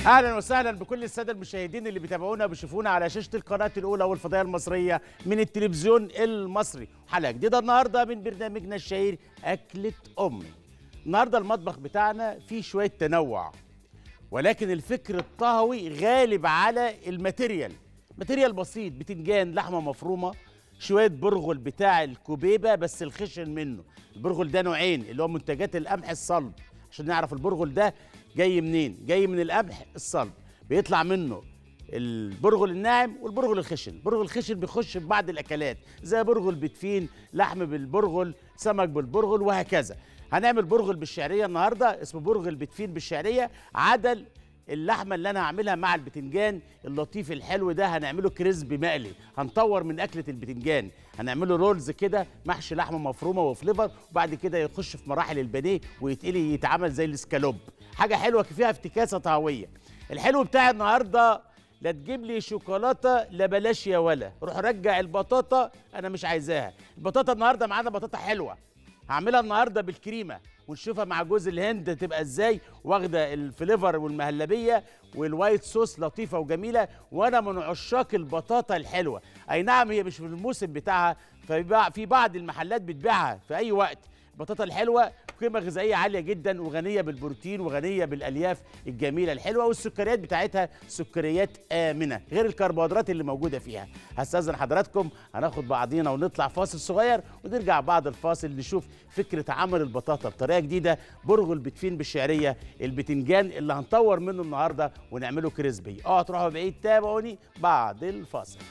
اهلا وسهلا بكل الساده المشاهدين اللي بيتابعونا وبيشوفونا على شاشه القناه الاولى والفضائيه المصريه من التلفزيون المصري حلقه جديده النهارده من برنامجنا الشهير اكله امي النهارده المطبخ بتاعنا فيه شويه تنوع ولكن الفكر الطهوي غالب على الماتيريال ماتيريال بسيط بتنجان لحمه مفرومه شويه برغل بتاع الكوبيبه بس الخشن منه البرغل ده نوعين اللي هو منتجات القمح الصلب عشان نعرف البرغل ده جاي منين جاي من القمح الصلب بيطلع منه البرغل الناعم والبرغل الخشن البرغل الخشن بيخش في بعض الاكلات زي برغل بتفين لحم بالبرغل سمك بالبرغل وهكذا هنعمل برغل بالشعريه النهارده اسمه برغل بتفين بالشعريه عدل اللحمه اللي انا هعملها مع البتنجان اللطيف الحلو ده هنعمله كريسبي مقلي هنطور من اكله البتنجان هنعمله رولز كده محشي لحمه مفرومه وفليفر وبعد كده يخش في مراحل البانيه ويتقلي يتعمل زي الاسكالوب حاجه حلوه فيها افتكاسه طهويه الحلو بتاع النهارده لا تجيب لي شوكولاته لا بلاش يا ولا روح رجع البطاطا انا مش عايزاها البطاطا النهارده معانا بطاطا حلوه هعملها النهارده بالكريمه ونشوفها مع جوز الهند تبقى ازاي واخده الفليفر والمهلبيه والوايت صوص لطيفه وجميله وانا من عشاق البطاطا الحلوه اي نعم هي مش في الموسم بتاعها ففي بعض المحلات بتبيعها في اي وقت البطاطا الحلوه قيمه غذائيه عاليه جدا وغنيه بالبروتين وغنيه بالالياف الجميله الحلوه والسكريات بتاعتها سكريات امنه غير الكربوهيدرات اللي موجوده فيها هستاذن حضراتكم هناخد بعضينا ونطلع فاصل صغير ونرجع بعد الفاصل نشوف فكره عمل البطاطا بطريقه جديده برغل بتفين بالشعريه البتنجان اللي هنطور منه النهارده ونعمله كريسبي اوعوا تروحوا بعيد تابعوني بعد الفاصل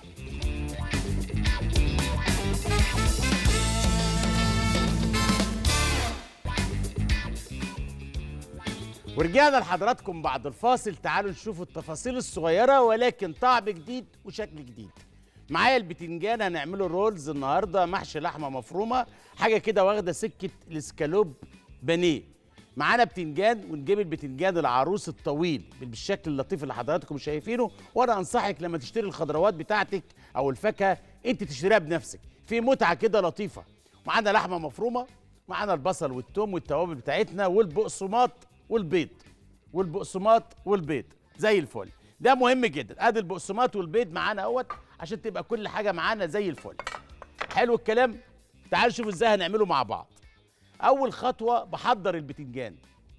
ورجعنا لحضراتكم بعد الفاصل تعالوا نشوف التفاصيل الصغيرة ولكن طعم جديد وشكل جديد معايا البتنجان هنعمله رولز النهاردة محشي لحمة مفرومة حاجة كده واخدة سكة الاسكالوب بانيه معانا بتنجان ونجيب البتنجان العروس الطويل بالشكل اللطيف اللي حضراتكم شايفينه وانا انصحك لما تشتري الخضروات بتاعتك او الفاكهه انت تشتريها بنفسك في متعه كده لطيفه معانا لحمه مفرومه معانا البصل والثوم والتوابل بتاعتنا والبقسماط والبيض والبقسماط والبيض زي الفل ده مهم جدا ادي البقسماط والبيض معانا اهوت عشان تبقى كل حاجه معانا زي الفل حلو الكلام تعالوا نشوف ازاي هنعمله مع بعض اول خطوه بحضر البتنجان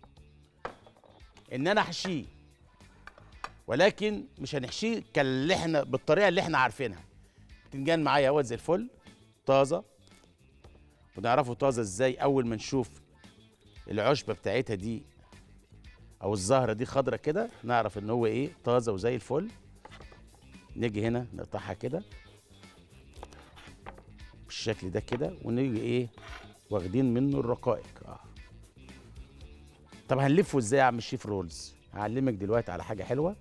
ان انا احشيه ولكن مش هنحشيه كاللي احنا بالطريقه اللي احنا عارفينها البتنجان معايا اهوت زي الفل طازه ونعرفه طازه ازاي اول ما نشوف العشبه بتاعتها دي او الزهره دي خضرة كده نعرف ان هو ايه طازه وزي الفل نيجي هنا نقطعها كده بالشكل ده كده ونيجي ايه واخدين منه الرقائق اه طب هنلفه ازاي يا عم الشيف رولز هعلمك دلوقتي على حاجه حلوه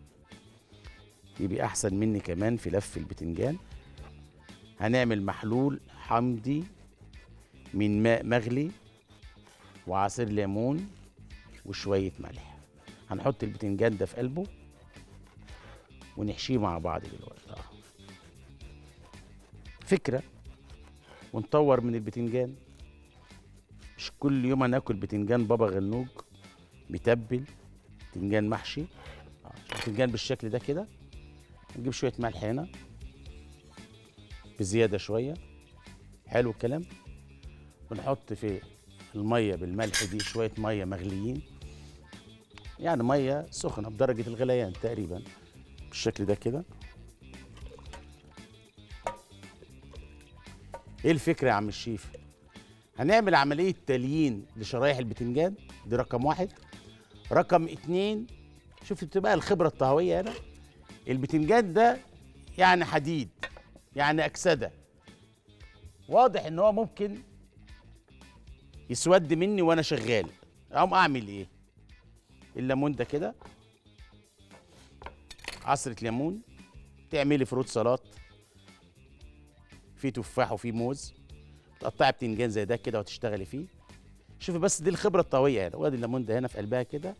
يبقى احسن مني كمان في لف البتنجان هنعمل محلول حمضي من ماء مغلي وعصير ليمون وشوية ملح هنحط البتنجان ده في قلبه ونحشيه مع بعض دلوقتي اه فكرة ونطور من البتنجان مش كل يوم هناكل بتنجان بابا غنوج متبل بتنجان محشي اه البتنجان بالشكل ده كده نجيب شوية ملح هنا بزيادة شوية حلو الكلام ونحط في الميه بالملح دي شويه ميه مغليين يعني ميه سخنه بدرجه الغليان تقريبا بالشكل ده كده ايه الفكره يا عم الشيف هنعمل عمليه تليين لشرايح البتنجان دي رقم واحد رقم اتنين شوف بتبقى الخبره الطهويه هنا البتنجان ده يعني حديد يعني اكسده واضح ان هو ممكن يسود مني وانا شغال اقوم اعمل ايه الليمون ده كده عصره ليمون تعملي فروت سلطات في تفاح وفي موز تقطعي بتنجان زي ده كده وتشتغلي فيه شوفي بس دي الخبره الطهويه هنا وادي الليمون ده هنا في قلبها كده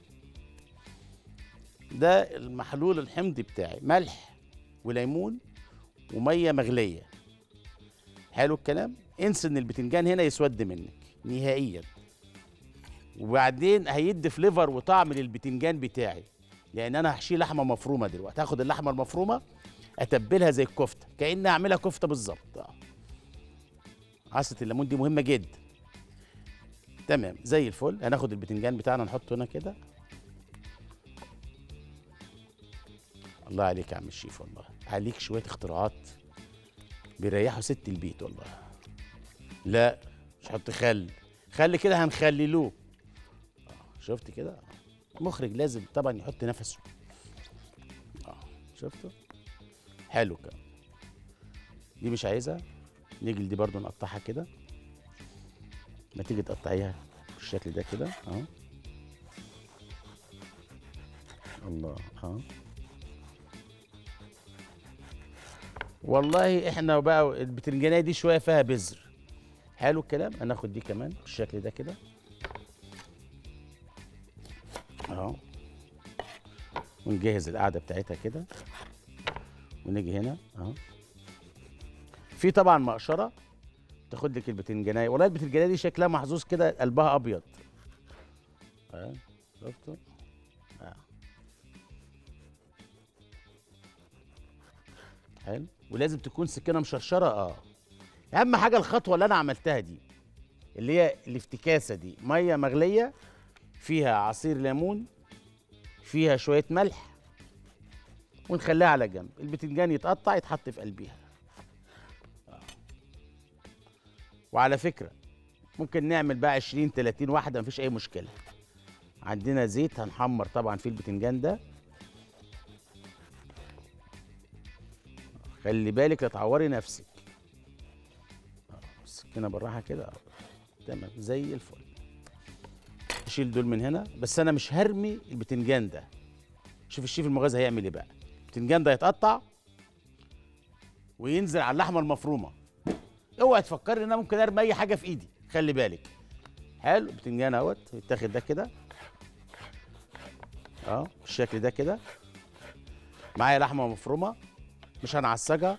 ده المحلول الحمضي بتاعي ملح وليمون وميه مغليه حلو الكلام انسى ان البتنجان هنا يسود منك نهائيا وبعدين هيدي فليفر وطعم للبتنجان بتاعي لان انا هحشيه لحمه مفرومه دلوقتي هاخد اللحمه المفرومه اتبلها زي الكفته كاني اعملها كفته بالظبط آه. عصره الليمون دي مهمه جدا تمام زي الفل هناخد البتنجان بتاعنا نحطه هنا كده الله عليك يا عم الشيف والله عليك شويه اختراعات بيريحوا ست البيت والله لا مش هحط خل خل كده هنخللوه آه، شفت كده مخرج لازم طبعا يحط نفسه اه شفتوا حلو كده دي مش عايزها نيجي دي برضو نقطعها كده ما تيجي تقطعيها بالشكل ده كده اهو الله اهو والله احنا بقى البتنجانيه دي شويه فيها بذر حلو الكلام هناخد دي كمان بالشكل ده كده اهو ونجهز القعده بتاعتها كده ونيجي هنا اهو في طبعا مقشره تاخد لك البتنجانيه والله البتنجانيه دي شكلها محظوظ كده قلبها ابيض اه شفتوا اه حلو ولازم تكون سكينه مشرشره اه اهم حاجه الخطوه اللي انا عملتها دي اللي هي الافتكاسه دي ميه مغليه فيها عصير ليمون فيها شويه ملح ونخليها على جنب البتنجان يتقطع يتحط في قلبيها آه. وعلى فكره ممكن نعمل بقى 20 30 واحده مفيش اي مشكله عندنا زيت هنحمر طبعا في البتنجان ده خلي بالك لا تعوري نفسك آه، السكينه بالراحه كده آه. تمام زي الفل اشيل دول من هنا بس انا مش هرمي البتنجان ده شوف الشيف المغازي هيعمل ايه بقى البتنجان ده يتقطع وينزل على اللحمه المفرومه اوعي تفكري ان انا ممكن ارمي اي حاجه في ايدي خلي بالك حلو البتنجان اهوت يتاخد ده كده اه بالشكل ده كده معايا لحمه مفرومه مش هنعسجها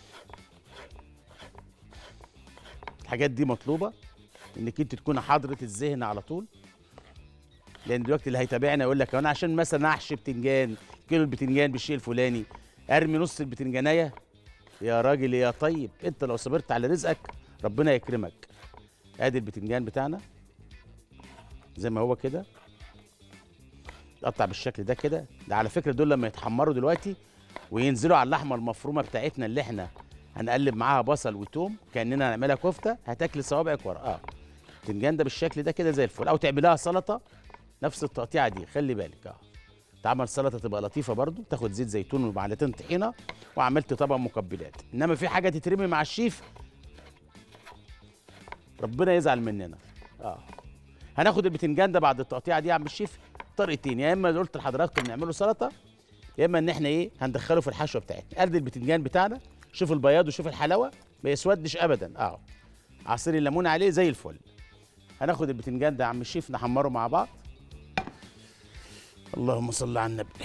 الحاجات دي مطلوبه انك انت تكون حاضره الذهن على طول لان دلوقتي اللي هيتابعنا يقول لك انا عشان مثلا احشي بتنجان كيلو البتنجان بالشيء الفلاني ارمي نص البتنجانيه يا راجل يا طيب انت لو صبرت على رزقك ربنا يكرمك ادي البتنجان بتاعنا زي ما هو كده تقطع بالشكل ده كده ده على فكره دول لما يتحمروا دلوقتي وينزلوا على اللحمه المفرومه بتاعتنا اللي احنا هنقلب معاها بصل وتوم كاننا هنعملها كفته هتاكل صوابعك ورا اه البتنجان ده بالشكل ده كده زي الفل او تعملها سلطه نفس التقطيعه دي خلي بالك اه تعمل سلطه تبقى لطيفه برضو تاخد زيت زيتون ومعلقتين طحينه وعملت طبق مقبلات انما في حاجه تترمي مع الشيف ربنا يزعل مننا اه هناخد البتنجان ده بعد التقطيعه دي يا عم الشيف طريقتين يا اما قلت لحضراتكم نعمله سلطه يا اما ان احنا ايه هندخله في الحشوه بتاعتنا قد البتنجان بتاعنا شوف البياض وشوف الحلاوه ما يسودش ابدا اه عصير الليمون عليه زي الفل هناخد البتنجان ده يا عم الشيف نحمره مع بعض اللهم صل على النبي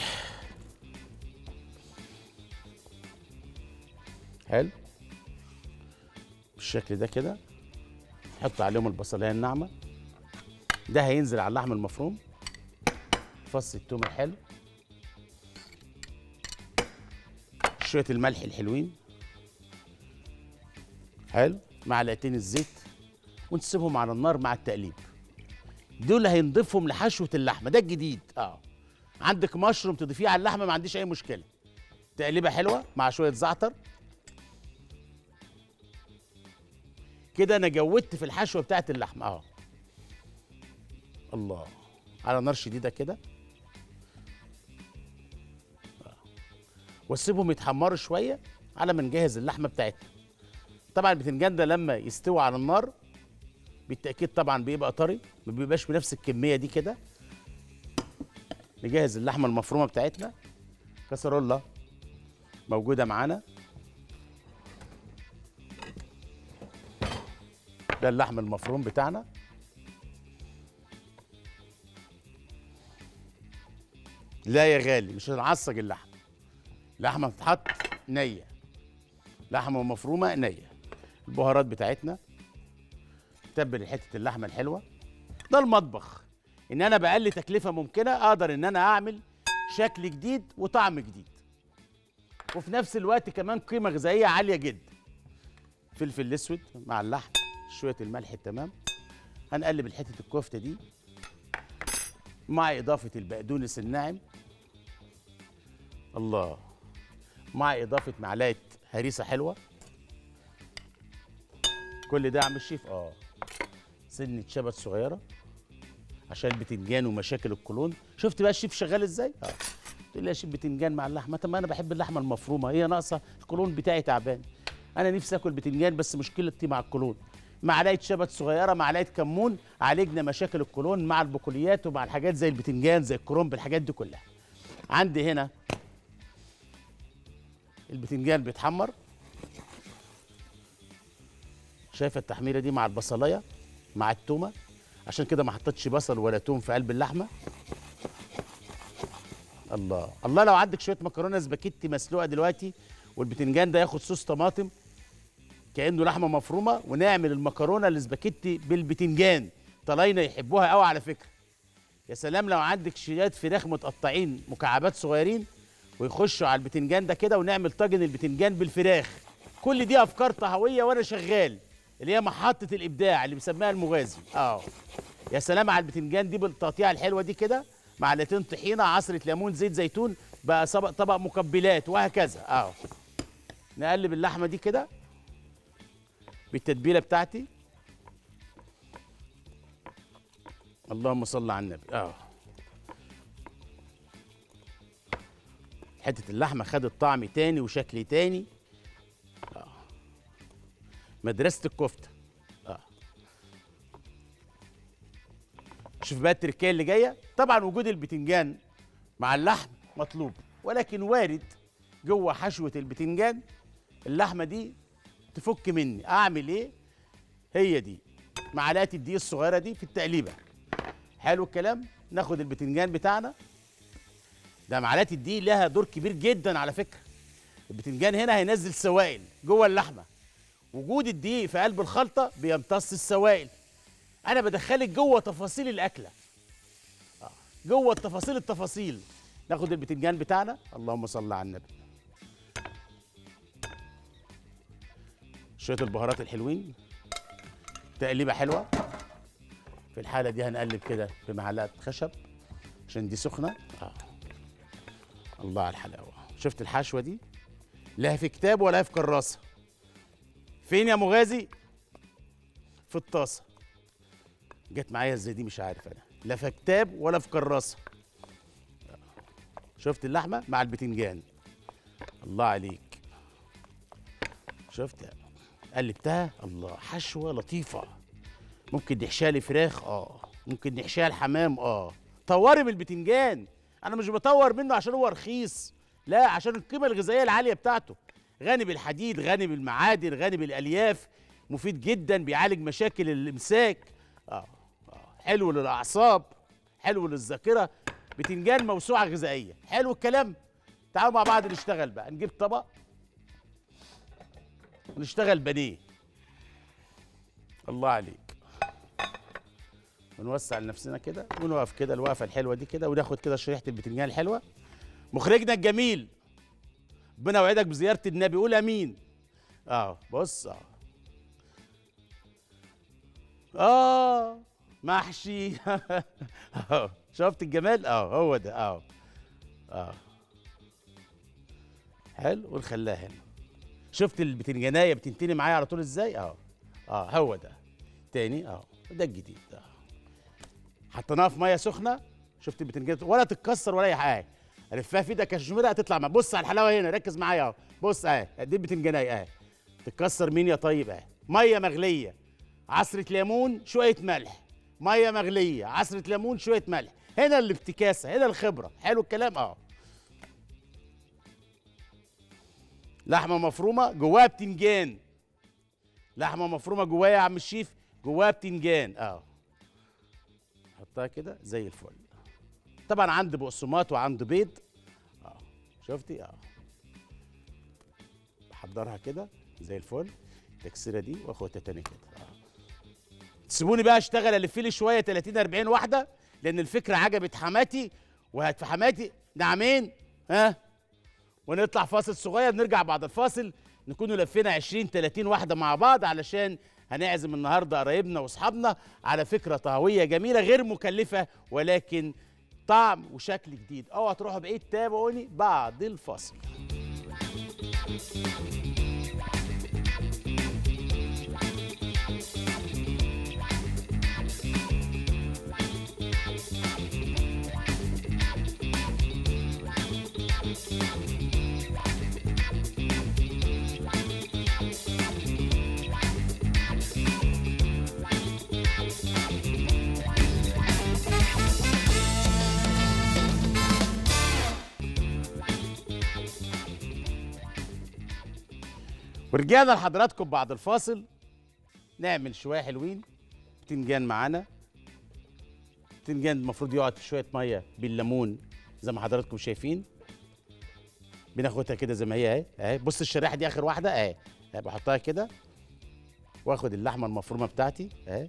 حلو بالشكل ده كده نحط عليهم البصلايه الناعمه ده هينزل على اللحم المفروم فص التوم الحلو شويه الملح الحلوين حلو معلقتين الزيت ونسيبهم على النار مع التقليب دول هينضيفهم لحشوه اللحمه ده الجديد اه عندك مشروم تضيفيه على اللحمه ما عنديش اي مشكله تقليبه حلوه مع شويه زعتر كده انا جودت في الحشوه بتاعت اللحمه اهو الله على نار شديده كده آه. واسيبهم يتحمروا شويه على ما نجهز اللحمه بتاعتنا طبعا البتنجان ده لما يستوي على النار بالتاكيد طبعا بيبقى طري ما بيبقاش بنفس الكميه دي كده نجهز اللحمه المفرومه بتاعتنا كسرولة موجوده معانا ده اللحم المفروم بتاعنا لا يا غالي مش هنعصج اللحم لحمه بتتحط نيه لحمه مفرومه نيه البهارات بتاعتنا تبل حته اللحمه الحلوه ده المطبخ ان انا باقل تكلفه ممكنه اقدر ان انا اعمل شكل جديد وطعم جديد وفي نفس الوقت كمان قيمه غذائيه عاليه جدا فلفل الاسود مع اللحم شويه الملح التمام هنقلب الحته الكفته دي مع اضافه البقدونس الناعم الله مع اضافه معلقه هريسه حلوه كل ده يا عم الشيف اه سنه شبت صغيره عشان البتنجان ومشاكل القولون شفت بقى الشيف شغال ازاي اه تقول لي يا شيف بتنجان مع اللحمه طب ما انا بحب اللحمه المفرومه هي ناقصه القولون بتاعي تعبان انا نفسي اكل بتنجان بس مشكلتي مع القولون معلقه شبت صغيره معلقه كمون عالجنا مشاكل القولون مع البقوليات ومع الحاجات زي البتنجان زي الكرنب الحاجات دي كلها عندي هنا البتنجان بيتحمر شايفه التحميره دي مع البصلايه مع التومه عشان كده ما حطيتش بصل ولا توم في قلب اللحمه الله الله لو عندك شويه مكرونه سباكيتي مسلوقه دلوقتي والبتنجان ده ياخد صوص طماطم كانه لحمه مفرومه ونعمل المكرونه السباكيتي بالبتنجان طلاينه يحبوها قوي على فكره يا سلام لو عندك شيات فراخ متقطعين مكعبات صغيرين ويخشوا على البتنجان ده كده ونعمل طاجن البتنجان بالفراخ كل دي افكار طهويه وانا شغال اللي هي محطه الابداع اللي بيسميها المغازي اه يا سلام على البتنجان دي بالتقطيعه الحلوه دي كده معلقتين طحينه عصره ليمون زيت زيتون بقى طبق طبق مقبلات وهكذا اه نقلب اللحمه دي كده بالتتبيله بتاعتي اللهم صل على النبي اه حته اللحمه خدت طعم تاني وشكل تاني آه. مدرسه الكفته اه شوف بقى التركيه اللي جايه طبعا وجود البتنجان مع اللحم مطلوب ولكن وارد جوه حشوه البتنجان اللحمه دي تفك مني اعمل ايه هي دي معلقه الدقيق الصغيره دي في التقليبه حلو الكلام ناخد البتنجان بتاعنا ده معلقه الدقيق لها دور كبير جدا على فكره البتنجان هنا هينزل سوائل جوه اللحمه وجود الدقيق في قلب الخلطه بيمتص السوائل انا بدخلك جوه تفاصيل الاكله آه، جوه التفاصيل التفاصيل ناخد البتنجان بتاعنا اللهم صل على النبي شويه البهارات الحلوين تقليبه حلوه في الحاله دي هنقلب كده بمعلقه خشب عشان دي سخنه آه. الله على الحلاوه شفت الحشوه دي لا في كتاب ولا في كراسه فين يا مغازي في الطاسه جت معايا ازاي دي مش عارف انا لا في كتاب ولا في كراسه شفت اللحمه مع البتنجان الله عليك شفت قلبتها الله حشوه لطيفه ممكن نحشيها لفراخ اه ممكن نحشيها لحمام اه طوري من البتنجان انا مش بطور منه عشان هو رخيص لا عشان القيمه الغذائيه العاليه بتاعته غني بالحديد غني بالمعادن غني بالالياف مفيد جدا بيعالج مشاكل الامساك اه, آه. حلو للاعصاب حلو للذاكره بتنجان موسوعه غذائيه حلو الكلام تعالوا مع بعض نشتغل بقى نجيب طبق ونشتغل بانيه الله عليك ونوسع لنفسنا كده ونقف كده الوقفه الحلوه دي كده وناخد كده شريحه البتنجان الحلوه مخرجنا الجميل ربنا يوعدك بزياره النبي قول امين اه بص اه اه محشي اه شفت الجمال اه هو ده اه اه حلو ونخليها هنا شفت البتنجانيه بتنتني معايا على طول ازاي اه اه هو ده تاني اه ده الجديد اه حطيناها في ميه سخنه شفت البتنجان ولا تتكسر ولا اي حاجه الفها في ايدك كشميره هتطلع معاك بص على الحلاوه هنا ركز معايا اهو بص اهي دي البتنجانيه اهي تتكسر مين يا طيب اهي ميه مغليه عصره ليمون شويه ملح ميه مغليه عصره ليمون شويه ملح هنا الافتكاسه هنا الخبره حلو الكلام اه لحمه مفرومه جواها بتنجان لحمه مفرومه جواها يا عم الشيف جواها بتنجان اه حطها كده زي الفل طبعا عندي بقسماط وعندي بيض اه شفتي اه بحضرها كده زي الفل التكسيره دي واخدها تاني كده اه سيبوني بقى اشتغل الف لي شويه 30 40 واحده لان الفكره عجبت حماتي وهات في حماتي نعمين ها ونطلع فاصل صغير نرجع بعد الفاصل نكونوا لفينا 20 30 واحده مع بعض علشان هنعزم النهارده قرايبنا واصحابنا على فكره طهويه جميله غير مكلفه ولكن طعم وشكل جديد اوعى تروحوا بعيد تابعوني بعد الفاصل ورجعنا لحضراتكم بعد الفاصل نعمل شويه حلوين بتنجان معانا بتنجان المفروض يقعد في شويه ميه بالليمون زي ما حضراتكم شايفين بناخدها كده زي ما هي اهي اهي بص الشريحه دي اخر واحده اهي اهي بحطها كده واخد اللحمه المفرومه بتاعتي اهي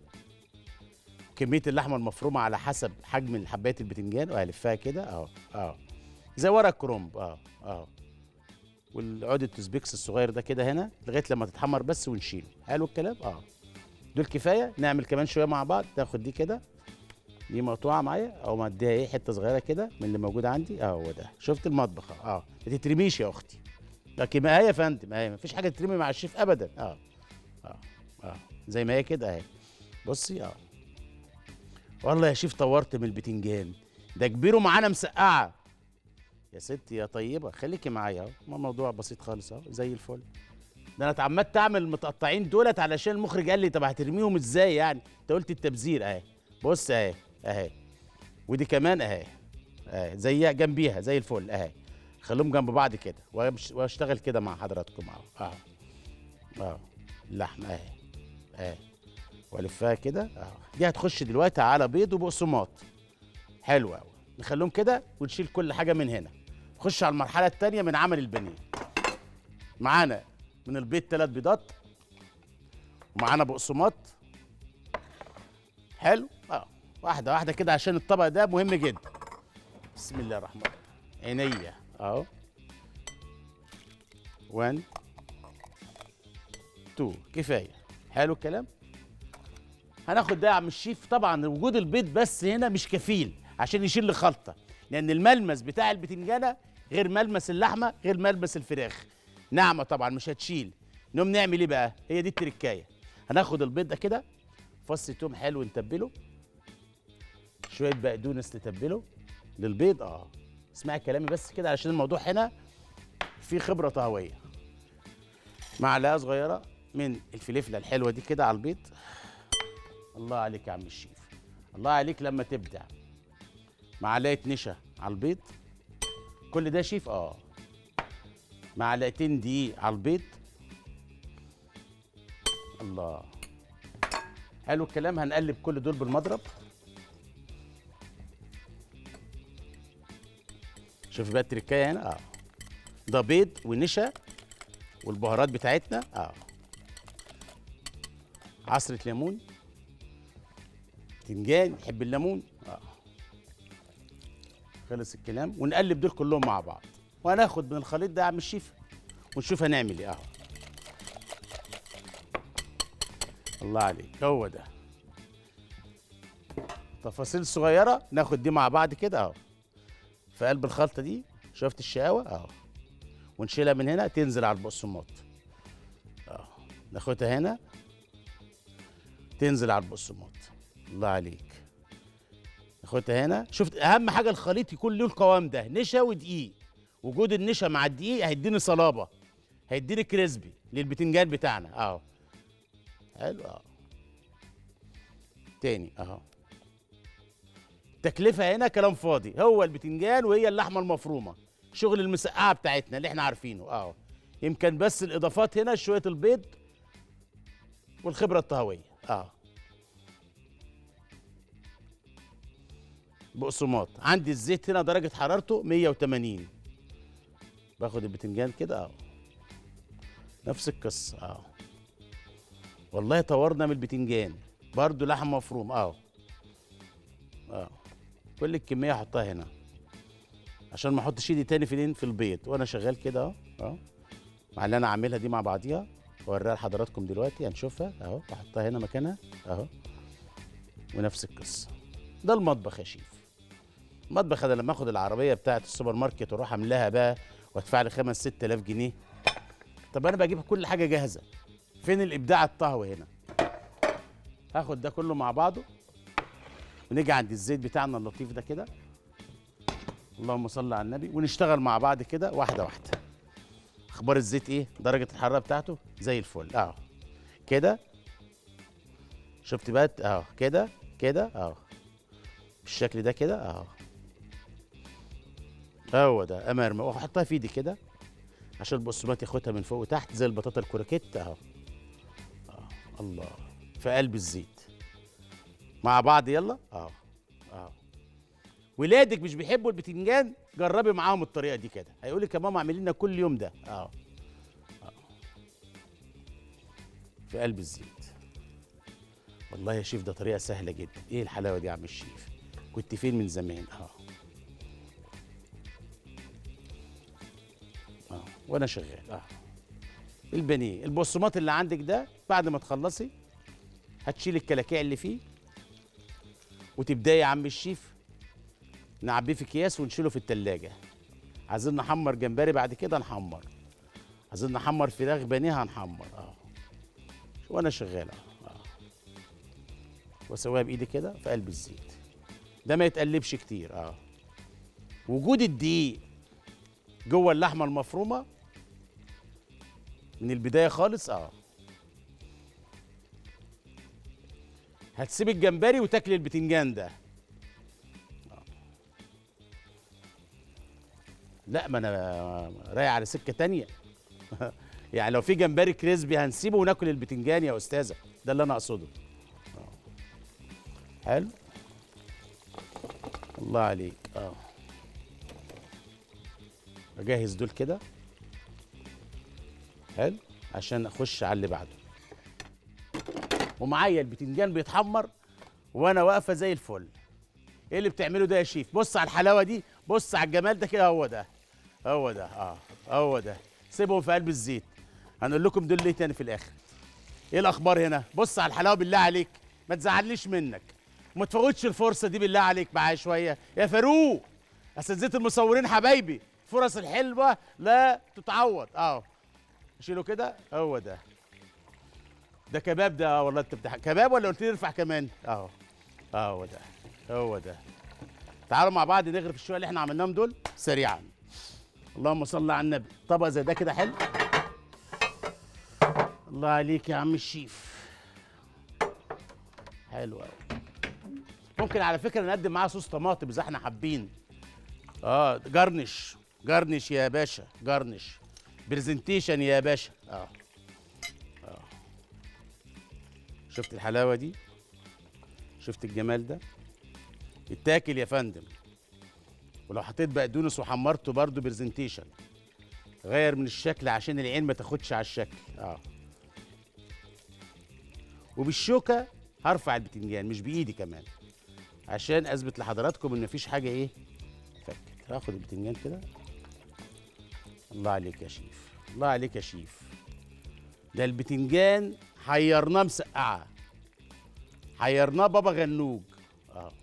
كميه اللحمه المفرومه على حسب حجم حبايه البتنجان والفها كده اهو اهو زي ورق الكرنب اه اه والعود التوزبيكس الصغير ده كده هنا لغايه لما تتحمر بس ونشيله حلو الكلام اه دول كفايه نعمل كمان شويه مع بعض تاخد دي كده دي مقطوعه معايا او مديها ايه حته صغيره كده من اللي موجود عندي اه هو ده شفت المطبخ اه ما تترميش يا اختي لكن ما هي يا فندم اهي ما فيش حاجه تترمي مع الشيف ابدا اه اه اه زي ما هي كده اهي بصي اه والله يا شيف طورت من البتنجان ده كبيره معانا مسقعه يا ستي يا طيبه خليكي معايا اهو ما الموضوع بسيط خالص اهو زي الفل ده انا اتعمدت اعمل المتقطعين دولت علشان المخرج قال لي طب هترميهم ازاي يعني انت قلت التبذير اهي بص اهي اهي ودي كمان اهي اهي زيها جنبيها زي الفل اهي خليهم جنب بعض كده وأمش- واشتغل كده مع حضراتكم اهو اهو اهو اللحمه اهي اهي والفها كده اهو دي هتخش دلوقتي على بيض وبقسماط حلو قوي نخليهم كده ونشيل كل حاجه من هنا نخش على المرحله الثانيه من عمل البانيه معانا من البيض ثلاث بيضات ومعانا بقسماط حلو اه واحده واحده كده عشان الطبق ده مهم جدا بسم الله الرحمن الرحيم عينيا اهو 1 2 كفايه حلو الكلام هناخد ده يا عم الشيف طبعا وجود البيض بس هنا مش كفيل عشان يشيل لي خلطه لان الملمس بتاع البتنجانه غير ملمس اللحمه غير ملمس الفراخ ناعمه طبعا مش هتشيل نقوم نعمل ايه بقى هي دي التركايه هناخد البيض ده كده فص توم حلو نتبله شويه بقدونس نتبله للبيض اه اسمعي كلامي بس كده عشان الموضوع هنا في خبره طهويه معلقه صغيره من الفلفله الحلوه دي كده على البيض الله عليك يا عم الشيف الله عليك لما تبدع معلقه نشا على البيض كل ده شيف اه معلقتين دقيق على البيض الله حلو الكلام هنقلب كل دول بالمضرب شوف بقى التركايه هنا اه ده بيض ونشا والبهارات بتاعتنا اه عصرة ليمون تنجان يحب الليمون اه خلص الكلام ونقلب دول كلهم مع بعض وهناخد من الخليط ده يا عم الشيف ونشوف هنعمل ايه اهو الله عليك هو ده تفاصيل صغيرة ناخد دي مع بعض كده اهو في قلب الخلطة دي شفت الشقاوة اهو ونشيلها من هنا تنزل على البقسماط اهو ناخدها هنا تنزل على البقسماط الله عليك ناخدها هنا شفت اهم حاجة الخليط يكون له القوام ده نشا ودقيق وجود النشا مع الدقيق هيديني صلابة هيديني كريسبي للبتنجان بتاعنا اهو حلو اهو تاني اهو التكلفة هنا كلام فاضي هو البتنجان وهي اللحمة المفرومة شغل المسقعة بتاعتنا اللي احنا عارفينه اهو يمكن بس الاضافات هنا شوية البيض والخبرة الطهوية اه بقسماط عندي الزيت هنا درجة حرارته 180 باخد البتنجان كده اهو نفس القصة اهو والله طورنا من البتنجان برضو لحم مفروم اهو اه كل الكمية احطها هنا عشان ما احطش ايدي تاني فين في البيض وانا شغال كده اهو اهو مع اللي انا عاملها دي مع بعضيها اوريها لحضراتكم دلوقتي هنشوفها اهو احطها هنا مكانها اهو ونفس القصه ده المطبخ يا شيف المطبخ انا لما اخد العربيه بتاعه السوبر ماركت واروح املاها بقى وادفع لي 5 6000 جنيه طب انا بجيب كل حاجه جاهزه فين الابداع الطهوي هنا هاخد ده كله مع بعضه ونيجي عند الزيت بتاعنا اللطيف ده كده اللهم صل على النبي ونشتغل مع بعض كده واحده واحده اخبار الزيت ايه درجه الحراره بتاعته زي الفل اهو كده شفت بقى اهو كده كده اهو بالشكل ده كده اهو هو ده امرمى واحطها في ايدي كده عشان البقسماط ياخدها من فوق وتحت زي البطاطا الكروكيت اهو آه. الله في قلب الزيت مع بعض يلا اهو اهو ولادك مش بيحبوا البتنجان جربي معاهم الطريقه دي كده هيقول لك يا ماما اعملي لنا كل يوم ده اهو أهو. في قلب الزيت والله يا شيف ده طريقه سهله جدا ايه الحلاوه دي يا عم الشيف كنت فين من زمان اه اه وانا شغال اه البانيه البصمات اللي عندك ده بعد ما تخلصي هتشيل الكلاكيع اللي فيه وتبداي يا عم الشيف نعبيه في اكياس ونشيله في التلاجة عايزين نحمر جمبري بعد كده نحمر عايزين نحمر فراخ بانيه هنحمر اه وانا شغال اه آه. واسويها بايدي كده في قلب الزيت ده ما يتقلبش كتير اه وجود الدقيق جوه اللحمه المفرومه من البدايه خالص اه هتسيب الجمبري وتاكل البتنجان ده آه. لا ما انا رايح على سكه تانية يعني لو في جمبري كريسبي هنسيبه وناكل البتنجان يا استاذه ده اللي انا اقصده آه. حلو الله عليك اه اجهز دول كده حلو عشان اخش على اللي بعده ومعايا البتنجان بيتحمر وانا واقفه زي الفل ايه اللي بتعمله ده يا شيف بص على الحلاوه دي بص على الجمال ده كده هو ده هو ده اه هو ده سيبهم في قلب الزيت هنقول لكم دول ليه تاني في الاخر ايه الاخبار هنا بص على الحلاوه بالله عليك ما تزعلنيش منك وما تفوتش الفرصه دي بالله عليك معايا شويه يا فاروق اساتذه المصورين حبايبي فرص الحلوه لا تتعوض اه شيله كده هو ده ده كباب ده آه والله انت بتح... كباب ولا قلت لي ارفع كمان اهو هو ده هو ده تعالوا مع بعض نغرف الشويه اللي احنا عملناهم دول سريعا اللهم صل على النبي طبق زي ده كده حلو الله عليك يا عم الشيف حلو قوي ممكن على فكره نقدم معاه صوص طماطم اذا احنا حابين اه جرنش جرنش يا باشا جرنش برزنتيشن يا باشا اه اه شفت الحلاوه دي شفت الجمال ده يتاكل يا فندم ولو حطيت بقدونس وحمرته برضو برزنتيشن غير من الشكل عشان العين ما تاخدش على الشكل اه وبالشوكه هرفع البتنجان مش بايدي كمان عشان اثبت لحضراتكم ان مفيش حاجه ايه فكت هاخد البتنجان كده الله عليك يا شيف الله عليك يا شيف ده البتنجان حيرناه مسقعه حيرناه بابا غنوج اه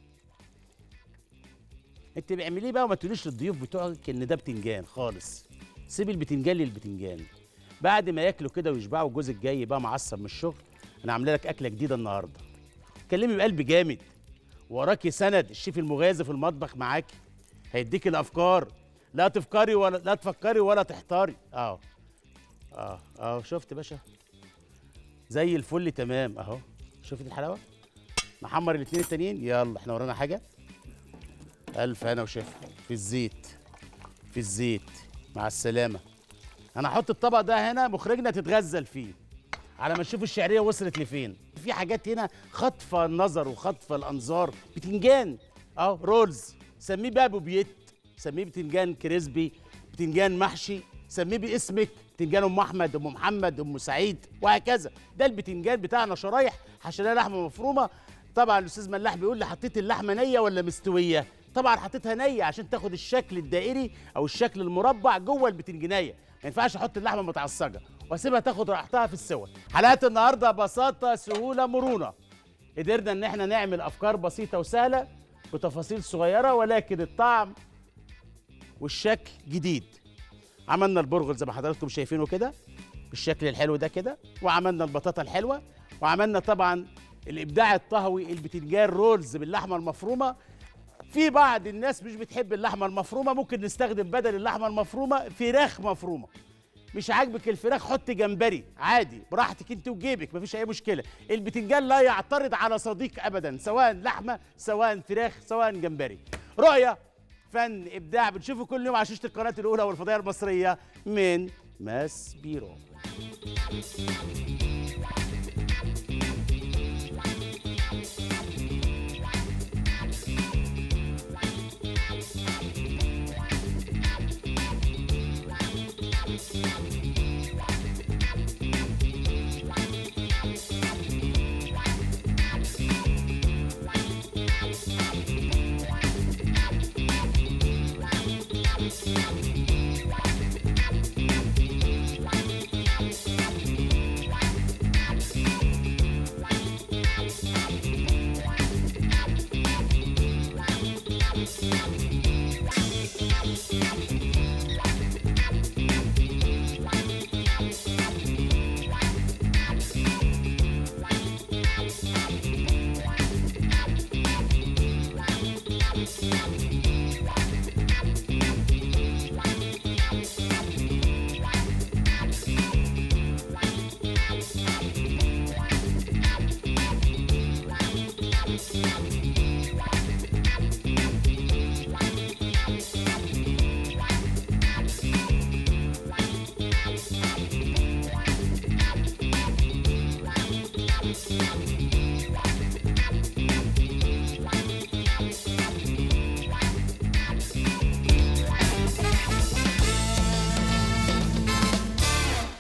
انت بيعمليه بقى وما تقوليش للضيوف بتوعك ان ده بتنجان خالص سيب البتنجان للبتنجان بعد ما ياكلوا كده ويشبعوا جوزك جاي بقى معصب من الشغل انا عامله لك اكله جديده النهارده كلمي بقلب جامد وراكي سند الشيف المغازي في المطبخ معاكي هيديك الافكار لا تفكري ولا لا تفكري ولا تحتاري اه اه اه شفت باشا زي الفل تمام اهو شفت الحلاوه نحمر الاثنين التانيين يلا احنا ورانا حاجه الف انا وشفا في الزيت في الزيت مع السلامه انا هحط الطبق ده هنا مخرجنا تتغزل فيه على ما نشوف الشعريه وصلت لفين في حاجات هنا خاطفه النظر وخاطفه الانظار بتنجان اهو رولز سميه بقى بوبيت سميه بتنجان كريسبي بتنجان محشي سميه باسمك بتنجان ام احمد ام محمد ام سعيد وهكذا ده البتنجان بتاعنا شرايح حشيناه لحمه مفرومه طبعا الاستاذ ملاح بيقول لي حطيت اللحمه نيه ولا مستويه طبعا حطيتها نيه عشان تاخد الشكل الدائري او الشكل المربع جوه البتنجانيه ما ينفعش احط اللحمه متعصجه واسيبها تاخد راحتها في السوى حلقات النهارده بساطه سهوله مرونه قدرنا ان احنا نعمل افكار بسيطه وسهله بتفاصيل صغيره ولكن الطعم والشكل جديد عملنا البرغل زي ما حضراتكم شايفينه كده بالشكل الحلو ده كده وعملنا البطاطا الحلوه وعملنا طبعا الابداع الطهوي البتنجان رولز باللحمه المفرومه في بعض الناس مش بتحب اللحمه المفرومه ممكن نستخدم بدل اللحمه المفرومه فراخ مفرومه مش عاجبك الفراخ حط جمبري عادي براحتك انت وجيبك مفيش اي مشكله البتنجان لا يعترض على صديق ابدا سواء لحمه سواء فراخ سواء جمبري رؤيه فن ابداع بنشوفه كل يوم على شاشه القناه الاولى والفضائيه المصريه من ماس بيرو